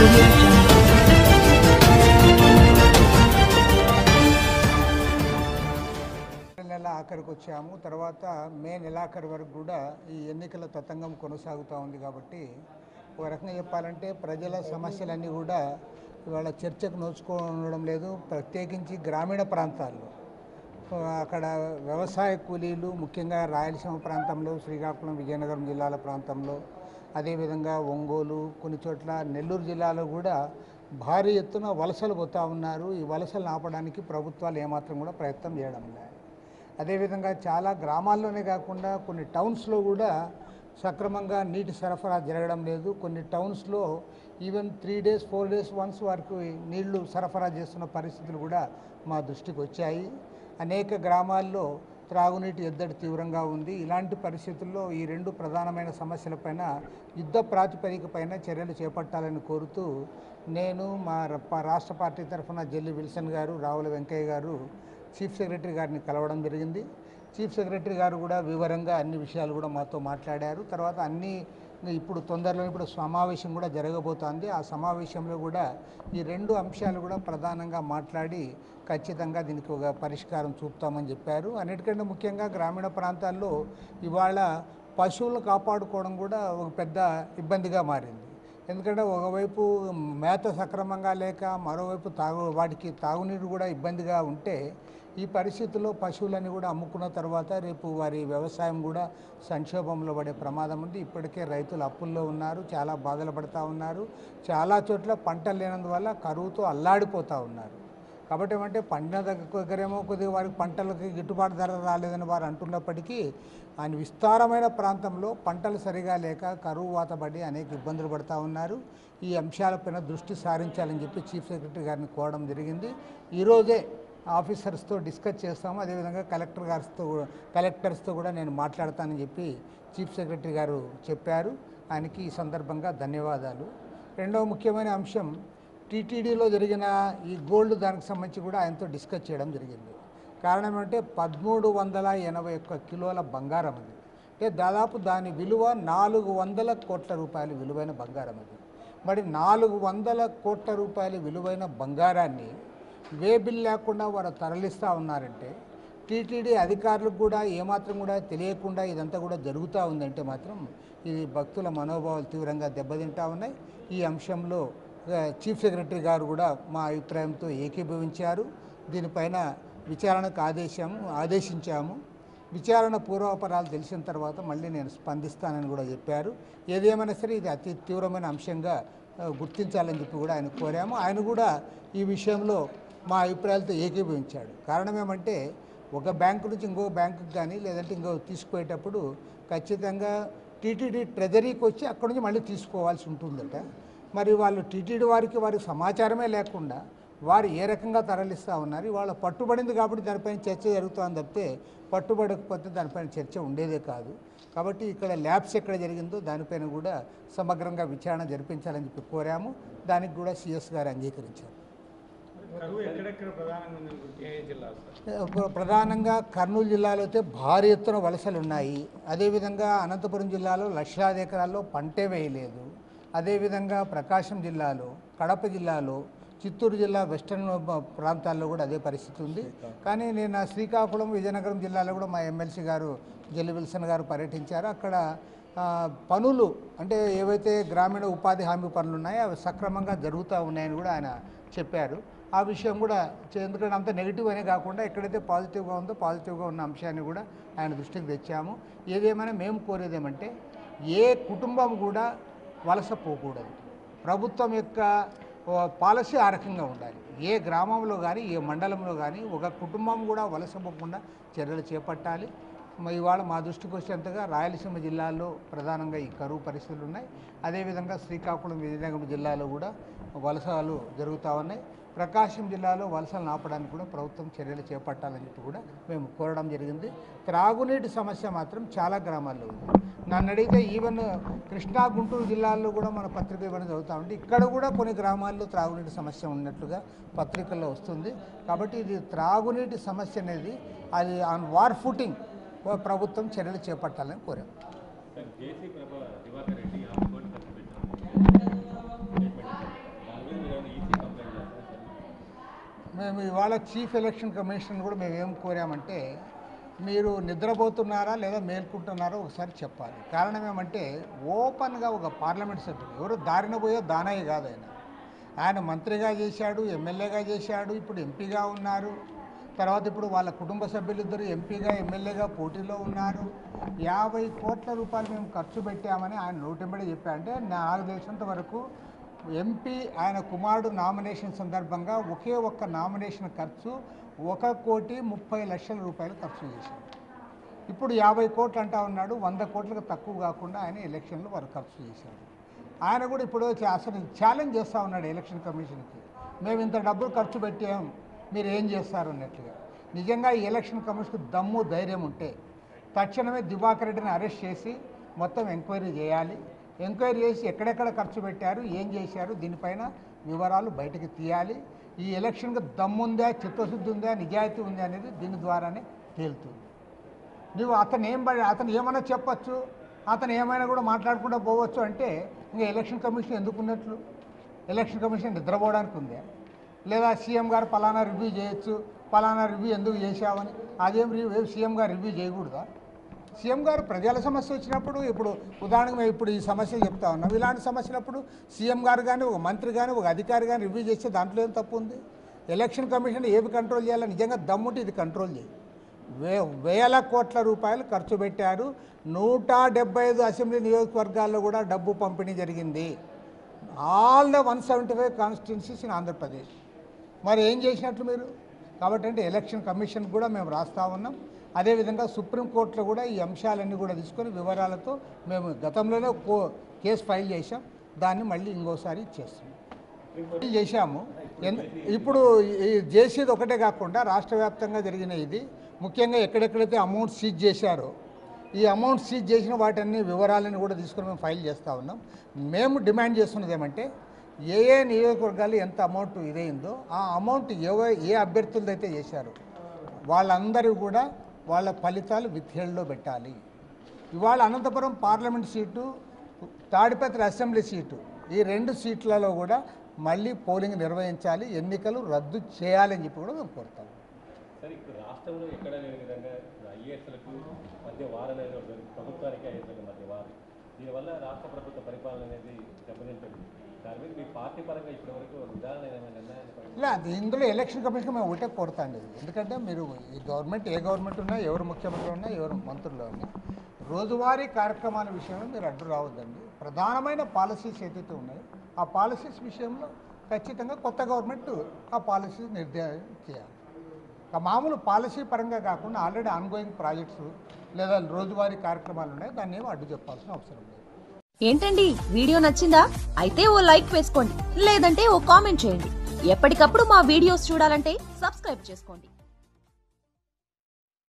audio jungle. April నెల ఆఖరికి వచ్చాము తర్వాత మే నెలాఖరు వరకు కూడా ఈ ఎన్నికల తతంగం కొనసాగుతూ ఉంది కాబట్టి ఒక రకంగా చెప్పాలంటే ప్రజల సమస్యలన్నీ కూడా ఇవాళ చర్చకు నోచుకోవడం లేదు ప్రత్యేకించి గ్రామీణ ప్రాంతాల్లో ఆ, అక్కడ వ్యవసాయ కూలీలు ముఖ్యంగా రాయలసీమ ప్రాంతంలో శ్రీకాకుళం విజయనగరం జిల్లాల ప్రాంతంలో అదేవిధంగా ఒంగోలు కొన్ని చోట్ల నెల్లూరు జిల్లాలో కూడా భారీ ఎత్తున వలసలు పోతా ఉన్నారు ఈ వలసలు ఆపడానికి ప్రభుత్వాలు ఏమాత్రం కూడా ప్రయత్నం చేయడం లేదు అదేవిధంగా చాలా గ్రామాల్లోనే కాకుండా కొన్ని టౌన్స్లో కూడా సక్రమంగా నీటి సరఫరా జరగడం లేదు కొన్ని టౌన్స్లో even three days four days once వారికి నీళ్లు సరఫరా చేస్తున్న పరిస్థితులు కూడా మా దృష్టికి వచ్చాయి అనేక గ్రామాల్లో త్రాగునీటి ఎద్దడి తీవ్రంగా ఉంది ఇలాంటి పరిస్థితుల్లో ఈ రెండు ప్రధానమైన సమస్యలపైన యుద్ధ ప్రాతిపదికపైన చర్యలు చేపట్టాలని కోరుతూ నేను మా ర- ప- రాష్ట్ర పార్టీ తరఫున జల్లి విల్సన్ గారు రావుల వెంకయ్య గారు చీఫ్ సెక్రటరీ గారిని కలవడం జరిగింది చీఫ్ సెక్రటరీ గారు కూడా వివరంగా అన్ని విషయాలు కూడా మాతో మాట్లాడారు తర్వాత అన్ని ఇప్పుడు తొందరలో ఇప్పుడు సమావేశం కూడా జరగబోతోంది ఆ సమావేశంలో కూడా ఈ రెండు అంశాలు కూడా ప్రధానంగా మాట్లాడి ఖచ్చితంగా దీనికి ఒక పరిష్కారం చూపుతామని చెప్పారు అన్నిటికంటే ముఖ్యంగా గ్రామీణ ప్రాంతాల్లో ఇవాళ పశువులను కాపాడుకోవడం కూడా ఒక పెద్ద ఇబ్బందిగా మారింది ఎందుకంటే ఒకవైపు మేత సక్రమంగా లేక మరోవైపు తాగు వాటికి తాగునీరు కూడా ఇబ్బందిగా ఉంటే ఈ పరిస్థితుల్లో పశువులని కూడా అమ్ముకున్న తర్వాత రేపు వారి వ్యవసాయం కూడా సంక్షోభంలో పడే ప్రమాదం ఉంది ఇప్పటికే రైతులు అప్పుల్లో ఉన్నారు చాలా బాధలు పడుతూ ఉన్నారు చాలా చోట్ల పంటలు లేనందువల్ల కరువుతో అల్లాడిపోతూ ఉన్నారు కాబట్టి ఏమంటే పండిన దగ్గరేమో కొద్దిగా వారికి పంటలకి గిట్టుబాటు ధర రాలేదని వారు అంటున్నప్పటికీ ఆయన విస్తారమైన ప్రాంతంలో పంటలు సరిగా లేక కరువు వాతబడి అనేక ఇబ్బందులు పడుతూ ఉన్నారు ఈ అంశాలపైన దృష్టి సారించాలని చెప్పి చీఫ్ సెక్రటరీ గారిని కోరడం జరిగింది ఈరోజే ఆఫీసర్స్తో డిస్కస్ చేస్తాము అదేవిధంగా కలెక్టర్ గారితో కూడా- కలెక్టర్స్తో కూడా నేను మాట్లాడతానని చెప్పి చీఫ్ సెక్రటరీ గారు చెప్పారు ఆయనకి ఈ సందర్భంగా ధన్యవాదాలు రెండవ ముఖ్యమైన అంశం టీటీడీలో జరిగిన ఈ గోల్డ్ దానికి సంబంధించి కూడా ఆయనతో డిస్కస్ చేయడం జరిగింది కారణం ఏంటంటే పదమూడు వందల ఎనభై ఒక్క కిలోల బంగారం అది అంటే దాదాపు దాని విలువ నాలుగు వందల కోట్ల రూపాయలు విలువైన బంగారం అది మరి నాలుగు వందల కోట్ల రూపాయల విలువైన బంగారాన్ని వే బిల్ లేకుండా వారు తరలిస్తూ ఉన్నారంటే టీటీడీ అధికారులకు కూడా ఏమాత్రం కూడా తెలియకుండా ఇదంతా కూడా జరుగుతూ ఉందంటే మాత్రం ఇది భక్తుల మనోభావాలు తీవ్రంగా దెబ్బతింటా ఉన్నాయి ఈ అంశంలో ఆ, చీఫ్ సెక్రటరీ గారు కూడా మా అభిప్రాయంతో ఏకీభవించారు దీనిపైన విచారణకు ఆదేశము ఆదేశించాము విచారణ పూర్వాపరాలు తెలిసిన తర్వాత మళ్ళీ నేను స్పందిస్తానని కూడా చెప్పారు ఏదేమైనా సరే ఇది అతి తీవ్రమైన అంశంగా ఆ, గుర్తించాలని చెప్పి కూడా ఆయన కోరాము ఆయన కూడా ఈ విషయంలో మా అభిప్రాయాలతో ఏకీభవించాడు కారణం ఏమంటే ఒక బ్యాంకు నుంచి ఇంకో బ్యాంకుకి కానీ లేదంటే ఇంకో తీసుకుపోయేటప్పుడు ఖచ్చితంగా టీటీడీ ట్రెజరీకి వచ్చి అక్కడి నుంచి మళ్ళీ తీసుకోవాల్సి ఉంటుందట మరి వాళ్ళు టీటీడీ వారికి వారి సమాచారమే లేకుండా వారు ఏ రకంగా తరలిస్తూ ఉన్నారు వాళ్ళ పట్టుబడింది కాబట్టి దానిపైన చర్చ జరుగుతుంది తప్పితే పట్టుబడకపోతే దానిపైన చర్చ ఉండేదే కాదు కాబట్టి ఇక్కడ ల్యాబ్స్ ఎక్కడ జరిగిందో దానిపైన కూడా సమగ్రంగా విచారణ జరిపించాలని చెప్పి కోరాము దానికి కూడా సిఎస్ గారు అంగీకరించారు కరువు ఎక్కడెక్కడ ప్రధానంగా ఉంది అనుకుంటే ఏ జిల్లాలు సార్ ప్ర- ప్రధానంగా కర్నూలు జిల్లాలో అయితే భారీ ఎత్తున వలసలు ఉన్నాయి అదేవిధంగా అనంతపురం జిల్లాలో లక్షలాది ఎకరాల్లో పంటే వేయలేదు అదేవిధంగా ప్రకాశం జిల్లాలో కడప జిల్లాలో చిత్తూరు జిల్లా వెస్టర్న్ బ- ప్రాంతాల్లో కూడా అదే పరిస్థితి ఉంది కానీ నేను ఆ శ్రీకాకుళం విజయనగరం జిల్లాలో కూడా మా ఎమ్మెల్సీ గారు జల్లి విల్సన్ గారు పర్యటించారు అక్కడ ఆ, పనులు అంటే ఏవైతే గ్రామీణ ఉపాధి హామీ పనులు ఉన్నాయో అవి సక్రమంగా జరుగుతూ ఉన్నాయని కూడా ఆయన చెప్పారు ఆ విషయం కూడా చే- ఎందుకంటే అంత నెగిటివ్ అనే కాకుండా ఎక్కడైతే పాజిటివ్గా ఉందో పాజిటివ్గా ఉన్న అంశాన్ని కూడా ఆయన దృష్టికి తెచ్చాము ఏదేమైనా మేము కోరేది ఏమంటే ఏ కుటుంబం కూడా వలస పోకూడదు ప్రభుత్వం యొక్క ఓ, పాలసీ ఆ రకంగా ఉండాలి ఏ గ్రామంలో కానీ ఏ మండలంలో కానీ ఒక కుటుంబం కూడా వలస పోకుండా చర్యలు చేపట్టాలి మ- ఇవాళ మా దృష్టికి వచ్చేంతగా రాయలసీమ జిల్లాలో ప్రధానంగా ఈ కరువు పరిస్థితులు ఉన్నాయి అదేవిధంగా శ్రీకాకుళం విజయనగరం జిల్లాలో కూడా వలసలు జరుగుతూ ఉన్నాయి ప్రకాశం జిల్లాలో వలసలు ఆపడానికి కూడా ప్రభుత్వం చర్యలు చేపట్టాలని చెప్పి కూడా మేము కోరడం జరిగింది త్రాగునీటి సమస్య మాత్రం చాలా గ్రామాల్లో ఉంది నన్ను అడిగితే ఈవెన్ కృష్ణా గుంటూరు జిల్లాల్లో కూడా మన పత్రిక ఇవ్వడం చదువుతా ఉంటే ఇక్కడ కూడా కొన్ని గ్రామాల్లో త్రాగునీటి సమస్య ఉన్నట్లుగా పత్రికల్లో వస్తుంది కాబట్టి ఇది త్రాగునీటి సమస్య అనేది అది ఆన్ వార్ ఫుటింగ్ ప్రభుత్వం చర్యలు చేపట్టాలని కోరాం సార్ జేసీ ప్రభ దివాకర్ రెడ్డి ఆమె కోర్టు ఖర్చు పెట్టారు మేము ఇవాళ చీఫ్ ఎలక్షన్ కమిషన్ కూడా మేము ఏం కోరామంటే మీరు నిద్రపోతున్నారా లేదా మేల్కుంటున్నారో ఒకసారి చెప్పాలి కారణం ఏమంటే ఓపెన్గా ఒక పార్లమెంట్ సభ్యుడు ఎవరు దారిన పోయే దానయ్య కాదు ఆయన ఆయన మంత్రిగా చేశాడు ఎమ్మెల్యేగా చేశాడు ఇప్పుడు ఎంపీగా ఉన్నారు తర్వాత ఇప్పుడు వాళ్ళ కుటుంబ సభ్యులిద్దరు ఎంపీగా ఎమ్మెల్యేగా పోటీలో ఉన్నారు యాభై కోట్ల రూపాయలు మేము ఖర్చు పెట్టామని ఆయన నోటెంబడి చెప్పా అంటే నాకు తెలిసినంత వరకు ఎంపీ ఆయన కుమారుడు నామినేషన్ సందర్భంగా ఒకే ఒక్క నామినేషన్ ఖర్చు ఒక కోటి ముప్పై లక్షల రూపాయలు ఖర్చు చేశారు ఇప్పుడు యాభై కోట్లు అంటా ఉన్నాడు వంద కోట్లకు తక్కువ కాకుండా ఆయన ఎలక్షన్లో వారు ఖర్చు చేశారు ఆయన కూడా ఇప్పుడు చా- అసలు ఛాలెంజ్ చేస్తూ ఉన్నాడు ఎలక్షన్ కమిషన్కి మేము ఇంత డబ్బులు ఖర్చు పెట్టాం మీరు ఏం చేస్తారు అన్నట్లుగా నిజంగా ఈ ఎలక్షన్ కమిషన్కి దమ్ము ధైర్యం ఉంటే తక్షణమే దివాకర్ రెడ్డిని అరెస్ట్ చేసి మొత్తం ఎంక్వైరీ చేయాలి ఎంక్వైరీ చేసి ఎక్కడెక్కడ ఖర్చు పెట్టారు ఏం చేశారు దీనిపైన వివరాలు బయటకు తీయాలి ఈ ఎలక్షన్కి దమ్ముందా చిత్తశుద్ధి ఉందా నిజాయితీ ఉందా అనేది దీని ద్వారానే తేలుతుంది నువ్వు అతను ఏం పడి అతను ఏమైనా చెప్పచ్చు అతను ఏమైనా కూడా మాట్లాడుకుంటూ పోవచ్చు అంటే ఇంకా ఎలక్షన్ కమిషన్ ఎందుకు ఉన్నట్లు ఎలక్షన్ కమిషన్ నిద్రపోవడానికి ఉందా లేదా సీఎం గారు పలానా రివ్యూ చేయొచ్చు పలానా రివ్యూ ఎందుకు చేశావని అదేం రివ్యూ సీఎం గారు రివ్యూ చేయకూడదా సీఎం గారు ప్రజల సమస్య వచ్చినప్పుడు ఇప్పుడు ఉదాహరణకు మేము ఇప్పుడు ఈ సమస్యలు చెప్తా ఉన్నాం ఇలాంటి సమస్యలప్పుడు సీఎం గారు కానీ ఒక మంత్రి కానీ ఒక అధికారి కానీ రివ్యూ చేస్తే దాంట్లో ఏం తప్పు ఉంది ఎలక్షన్ కమిషన్ ఏవి కంట్రోల్ చేయాలో నిజంగా దమ్ముంటే ఇది కంట్రోల్ చేయి వే వేల కోట్ల రూపాయలు ఖర్చు పెట్టారు నూట డెబ్బై ఐదు అసెంబ్లీ నియోజకవర్గాల్లో కూడా డబ్బు పంపిణీ జరిగింది all the one seventy five constituencies in Andhra Pradesh మరి ఏం చేసినట్లు మీరు కాబట్టి అంటే ఎలక్షన్ కమిషన్ కూడా మేము రాస్తా ఉన్నాం అదేవిధంగా సుప్రీంకోర్టులో కూడా ఈ అంశాలన్నీ కూడా తీసుకొని వివరాలతో మేము గతంలోనే కో కేసు ఫైల్ చేశాం దాన్ని మళ్ళీ ఇంకోసారి చేస్తున్నాం ఇది చేశాము ఎన్- ఇప్పుడు ఈ చేసేది ఒకటే కాకుండా రాష్ట్ర వ్యాప్తంగా జరిగిన ఇది ముఖ్యంగా ఎక్కడెక్కడైతే అమౌంట్ సీజ్ చేశారో ఈ అమౌంట్ సీజ్ చేసిన వాటన్ని వివరాలను కూడా తీసుకొని మేము ఫైల్ చేస్తూ ఉన్నాం మేము డిమాండ్ చేస్తున్నది ఏమంటే ఏ ఏ నియోజకవర్గాలు ఎంత అమౌంట్ ఇదైందో ఆ అమౌంట్ ఎవ ఏ అభ్యర్థులది అయితే చేశారో వాళ్ళందరూ కూడా వాళ్ళ ఫలితాలు విత్హేళ్ళలో పెట్టాలి ఇవాళ Anantapuram parliament seat Tadipatri assembly seat ఈ రెండు సీట్లలో కూడా మళ్ళీ పోలింగ్ నిర్వహించాలి ఎన్నికలు రద్దు చేయాలని చెప్పి కూడా మేము కోరుతాం సార్ ఇప్పుడు రాష్ట్రంలో ఎక్కడ లేని విధంగా ఐఏఎస్లకు మధ్య వారం అనేది ఒకటి జరుగుతుంది. ప్రభుత్వానికి ఐఏఎస్లకు మధ్య వారం దీనివల్ల రాష్ట్ర ప్రభుత్వ పరిపాలన అనేది దెబ్బతింటుంది దాని మీద మీ పార్టీ పరంగా ఇప్పటి వరకు ఉదాహరణ ఏమైనా నిర్ణయాలు పరంగా ఇలా అది ఇందులో ఎలక్షన్ కమిషన్ మేము ఒకటే కోరుతాండి ఎందుకంటే మీరు ఈ గవర్నమెంట్ ఏ గవర్నమెంట్ ఉన్నా ఎవరు ముఖ్యమంత్రి ఉన్నా ఎవరు మంత్రులు ఉన్నా రోజువారీ కార్యక్రమాల విషయంలో మీరు అడ్డు రావద్దండి ప్రధానమైన పాలసీస్ ఏదైతే ఉన్నాయో ఆ పాలసీస్ విషయంలో ఖచ్చితంగా కొత్త గవర్నమెంట్ ఆ పాలసీస్ నిర్ధారణ చేయాలి ఆ మామూలు పాలసీ పరంగా కాకుండా ఆల్రెడీ ఆన్గోయింగ్ ప్రాజెక్ట్స్ లేదా రోజువారీ కార్యక్రమాలు ఉన్నాయి దాన్ని ఏమో అడ్డు చెప్పాల్సిన అవసరం లేదు ఏంటండి వీడియో నచ్చిందా అయితే ఓ లైక్ వేసుకోండి లేదంటే ఓ కామెంట్ చేయండి ఎప్పటికప్పుడు మా వీడియోస్ చూడాలంటే సబ్స్క్రైబ్ చేసుకోండి